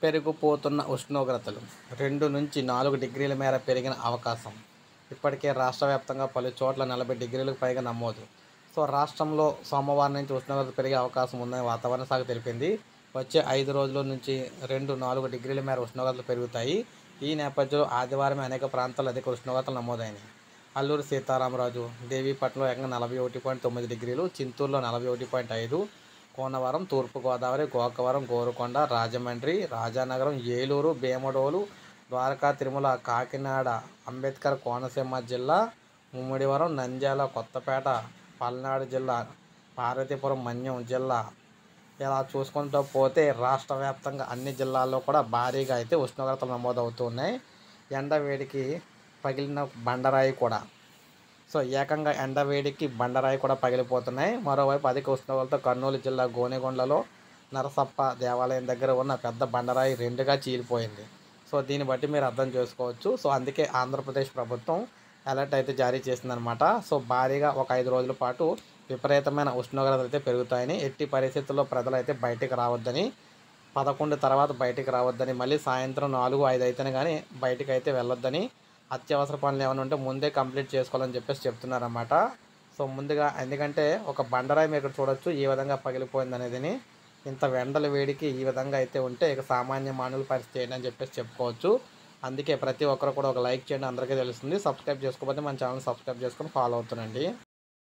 పెరిగిపోతున్న ఉష్ణోగ్రతలు రెండు నుంచి నాలుగు డిగ్రీల మేర పెరిగిన అవకాశం ఇప్పటికే రాష్ట్ర వ్యాప్తంగా పలు చోట్ల నలభై డిగ్రీలకు పైగా నమోదు సో రాష్ట్రంలో సోమవారం నుంచి ఉష్ణోగ్రత పెరిగే అవకాశం ఉందని వాతావరణ శాఖ తెలిపింది వచ్చే ఐదు రోజుల నుంచి రెండు నాలుగు డిగ్రీల మేర ఉష్ణోగ్రతలు పెరుగుతాయి ఈ నేపథ్యంలో ఆదివారం అనేక ప్రాంతాల్లో అధిక ఉష్ణోగ్రతలు నమోదైనాయి అల్లూరు సీతారామరాజు దేవీపట్నంలో ఏకంగా నలభై ఒకటి పాయింట్ తొమ్మిది డిగ్రీలు చింతూరులో నలభై ఒకటి పాయింట్ ఐదు కోనవరం తూర్పుగోదావరి గోకవరం గోరుకొండ రాజమండ్రి రాజానగరం ఏలూరు భీమడోలు ద్వారకా తిరుమల కాకినాడ అంబేద్కర్ కోనసీమ జిల్లా ముమ్మిడివరం నంద్యాల కొత్తపేట పల్నాడు జిల్లా పార్వతీపురం మన్యం జిల్లా ఇలా చూసుకుంటూ పోతే రాష్ట్ర వ్యాప్తంగా అన్ని జిల్లాల్లో కూడా భారీగా అయితే ఉష్ణోగ్రతలు నమోదవుతున్నాయి ఎండ వేడికి పగిలిన బండరాయి కూడా సో ఏకంగా ఎండ వేడికి బండరాయి కూడా పగిలిపోతున్నాయి మరోవైపు అధిక ఉష్ణోగ్రతతో కర్నూలు జిల్లా గోనెగొండలో నరసప్ప దేవాలయం దగ్గర ఉన్న పెద్ద బండరాయి రెండుగా చీలిపోయింది సో దీన్ని బట్టి మీరు అర్థం చేసుకోవచ్చు సో అందుకే ఆంధ్రప్రదేశ్ ప్రభుత్వం అలర్ట్ అయితే జారీ చేసిందనమాట సో భారీగా ఒక ఐదు రోజుల పాటు విపరీతమైన ఉష్ణోగ్రతలు అయితే పెరుగుతాయని ఎట్టి పరిస్థితుల్లో ప్రజలు అయితే బయటికి రావద్దని పదకొండు తర్వాత బయటికి రావద్దని మళ్ళీ సాయంత్రం నాలుగు ఐదు అయితేనే కానీ బయటికి అయితే వెళ్ళొద్దని అత్యవసర పనులు ఏమైనా ఉంటే ముందే కంప్లీట్ చేసుకోవాలని చెప్పేసి చెప్తున్నారన్నమాట సో ముందుగా ఎందుకంటే ఒక బండరాయి మీరు ఇక్కడ చూడొచ్చు ఈ విధంగా పగిలిపోయింది అనేదిని ఇంత వెండల వేడికి ఈ విధంగా అయితే ఉంటే ఇక సామాన్య మానవుల పరిస్థితి ఏంటని చెప్పేసి చెప్పుకోవచ్చు అందుకే ప్రతి ఒక్కరు కూడా ఒక లైక్ చేయండి అందరికీ తెలుస్తుంది సబ్స్క్రైబ్ చేసుకోకపోతే మన ఛానల్ సబ్స్క్రైబ్ చేసుకొని ఫాలో అవుతుండండి